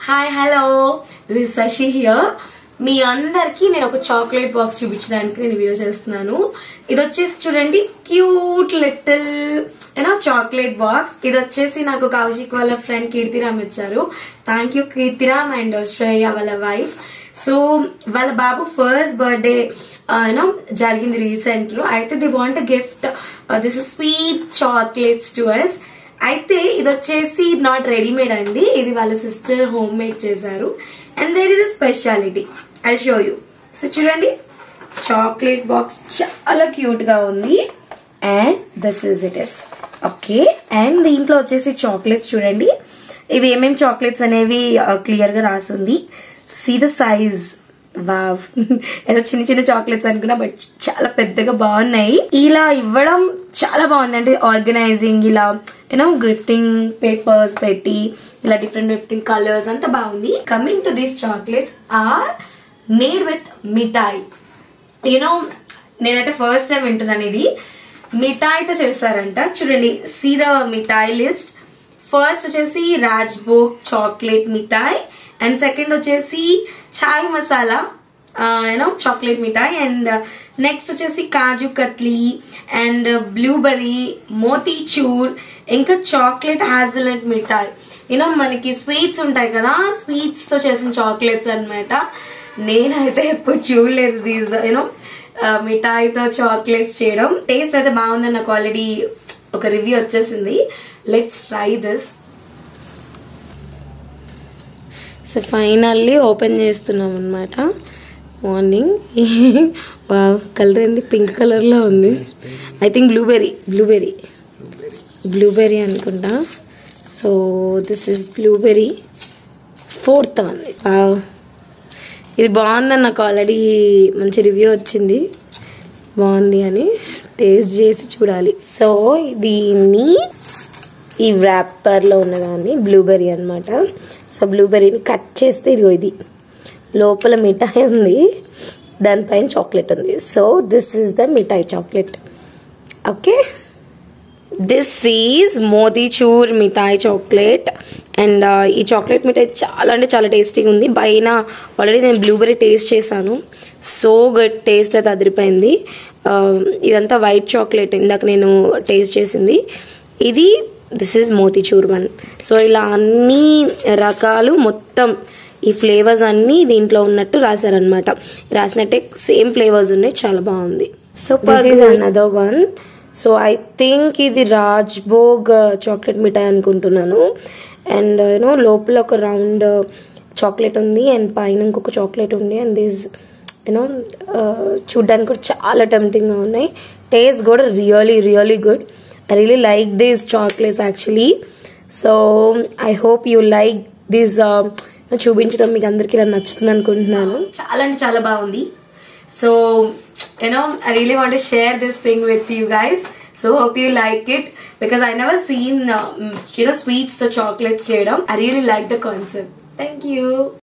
hi hello this Sashi here మీ అందరికి నేను ఒక చాక్లెట్ బాక్స్ చూపించడానికి నేను వీడియో చేస్తున్నాను ఇది వచ్చేసి చూడండి cute little you know chocolate box ఇది వచ్చేసి నాకు కౌశిక్ వాళ్ళ ఫ్రెండ్ కీర్తిరామ్ ఇచ్చారు thank you Keerthiram and Shreya వాళ్ళ వైఫ్ సో వాళ్ళ బాబు ఫస్ట్ బర్త్డే యూనో జరిగింది రీసెంట్ లో అయితే the want gift this sweet chocolates to us అయితే ఇది వచ్చేసి నాట్ రెడీమేడ్ అండి ఇది వాళ్ళ సిస్టర్ హోమ్ మేడ్ చేశారు and there is speciality I show you so చూడండి చాక్లెట్ బాక్స్ చాలా క్యూట్ గా ఉంది and this is it is okay and దీంట్లో వచ్చేసి చాక్లెట్స్ చూడండి ఇవి ఏమేమి చాక్లెట్స్ అనేవి క్లియర్ గా రాసింది సీ ద సైజ్ వావ్ ఏదో చిన్న చిన్న చాక్లెట్స్ అనుకున్నా బట్ చాలా పెద్దగా బాగున్నాయి ఇలా ఇవ్వడం చాలా బాగుంది అంటే ఆర్గనైజింగ్ ఇలా యూనో గిఫ్టింగ్ పేపర్స్ పెట్టి ఇలా డిఫరెంట్ డిఫరెంట్ కలర్స్ అంతా బాగుంది coming to these chocolates are made with mithai you know నేనైతే ఫస్ట్ టైం వింటున్నాను ఇది మిఠాయితో చేస్తారంట చూడండి see the mithai list first వచ్చేసి Rajbhog chocolate mithai and second వచ్చేసి chai masala you know chocolate mithai and next వచ్చేసి కాజు కత్లీ అండ్ బ్లూబెర్రీ మోతీచూర్ ఇంకా చాక్లెట్ హ్యాజల్నట్ మిఠాయి యూనో మనకి స్వీట్స్ ఉంటాయి కదా స్వీట్స్ తో చేసిన చాక్లెట్స్ అన్నమాట నేనైతే ఎప్పుడు చూడలేదు దీస్ యూనో మిఠాయితో చాక్లెట్స్ చేయడం టేస్ట్ అయితే బాగుందని నాకు ఆల్రెడీ ఒక రివ్యూ వచ్చేసింది let's try this so finally open చేస్తున్నాం అనమాట మార్నింగ్ కలర్ ఏంది పింక్ కలర్ లో ఉంది I think blueberry blueberry blueberry అనుకుంటా so this is blueberry fourth one ఇది బాగుందని నాకు ఆల్రెడీ మంచి రివ్యూ వచ్చింది బాగుంది అని టేస్ట్ చేసి చూడాలి సో దీన్ని ఈ వ్రాపర్లో ఉన్నదాన్ని బ్లూబెర్రీ అనమాట సో బ్లూబెర్రీని కట్ చేస్తే ఇదిగో ఇది లోపల మిఠాయి ఉంది దానిపైన చాక్లెట్ ఉంది so this is the mithai chocolate okay this is motichoor mithai chocolate and ఈ చాక్లెట్ మిఠాయి చాలా అంటే చాలా టేస్టీగా ఉంది పైన ఆల్రెడీ నేను బ్లూబెర్రీ టేస్ట్ చేశాను సో గుడ్ టేస్ట్ అయితే అదిరిపోయింది ఇదంతా వైట్ చాక్లెట్ ఇందాక నేను టేస్ట్ చేసింది ఇది this is motichoor one so ఇలా అన్ని రకాలు మొత్తం ఈ ఫ్లేవర్స్ అన్ని దీంట్లో ఉన్నట్టు రాశారనమాట రాసినట్టే సేమ్ ఫ్లేవర్స్ ఉన్నాయి చాలా బాగుంది so another one so I think ఇది రాజ్భోగ్ చాక్లెట్ మిఠాయి అనుకుంటున్నాను అండ్ యూనో లోపల ఒక రౌండ్ చాక్లెట్ ఉంది అండ్ పైన ఇంకొక చాక్లెట్ ఉంది అండ్ దిస్ యూనో చూడ్డానికి కూడా చాలా టెంప్టింగ్గా ఉన్నాయి టేస్ట్ కూడా really really good I really like these chocolates actually so I hope you like these చూపించడం మీకు అందరికి ఇలా నచ్చుతుంది అనుకుంటున్నాను చాలా అంటే చాలా బాగుంది so you know I really want share this thing with you guys so hope you like it because I never seen you know sweets తో చాక్లెట్స్ చేయడం I really like the concept thank you